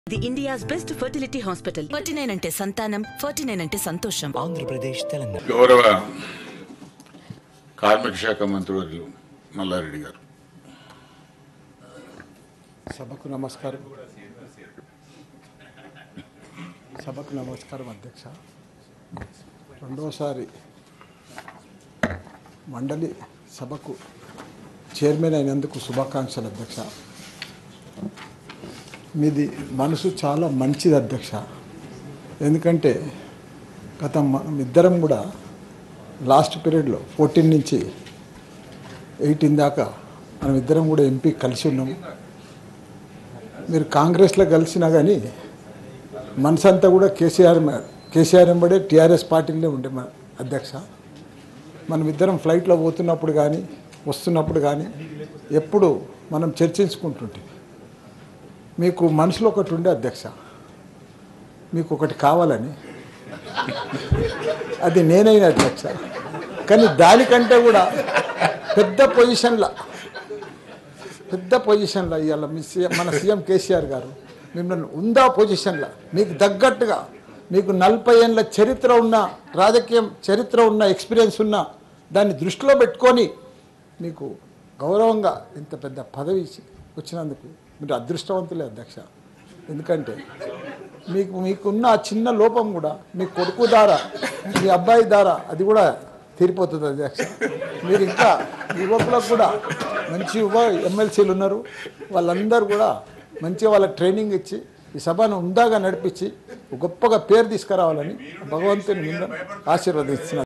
the India's best fertility hospital forty nine అంటే సంతానం forty nine అంటే సంతోషం ఆంధ్రప్రదేశ్ తెలంగాణ గౌరవ కార్మిక శాఖ మంత్రివర్యులు మల్లారెడ్డి గారు సభకు నమస్కారం సభకు నమస్కారం అధ్యక్ష రెండోసారి మండలి సభకు చైర్మన్ అయినందుకు శుభాకాంక్షలు అధ్యక్ష మీది మనసు చాలా మంచిది అధ్యక్ష ఎందుకంటే గత మనం ఇద్దరం కూడా లాస్ట్ పీరియడ్లో ఫోర్టీన్ నుంచి ఎయిటీన్ దాకా మనం ఇద్దరం కూడా ఎంపీ కలిసి ఉన్నాము మీరు కాంగ్రెస్లో కలిసినా కానీ మనసు అంతా కూడా కేసీఆర్ మే- కేసీఆర్ వెంబడే టీఆర్ఎస్ పార్టీలోనే ఉండే మన అధ్యక్ష మనం ఇద్దరం ఫ్లైట్లో పోతున్నప్పుడు కానీ వస్తున్నప్పుడు కానీ ఎప్పుడు మనం చర్చించుకుంటుంటే మీకు మనసులో ఒకటి ఉండే అధ్యక్ష మీకు ఒకటి కావాలని అది నేనైనా అధ్యక్ష కానీ దానికంటే కూడా పెద్ద పొజిషన్లో పెద్ద పొజిషన్లో ఇవాళ మీ సీఎం మన సీఎం కేసీఆర్ గారు మిమ్మల్ని ఉందా పొజిషన్లో మీకు తగ్గట్టుగా మీకు నలభై ఏళ్ళ చరిత్ర ఉన్న రాజకీయం చరిత్ర ఉన్న ఎక్స్పీరియన్స్ ఉన్న దాన్ని దృష్టిలో పెట్టుకొని మీకు గౌరవంగా ఇంత పెద్ద పదవి ఇచ్చి- వచ్చినందుకు మీరు అదృష్టవంతులే అధ్యక్ష ఎందుకంటే మీకు మీకున్న ఆ చిన్న లోపం కూడా మీ కొడుకు ద్వారా మీ అబ్బాయి ద్వారా అది కూడా తీరిపోతుంది అధ్యక్ష మీరు ఇంకా యువకులకు కూడా మంచి యువ ఎమ్మెల్సీలు ఉన్నారు వాళ్ళందరూ కూడా మంచిగా వాళ్ళకి ట్రైనింగ్ ఇచ్చి ఈ సభను ఉందాగా నడిపించి గొప్పగా పేరు తీసుకురావాలని భగవంతుని మీద ఆశీర్వదిస్తున్నారు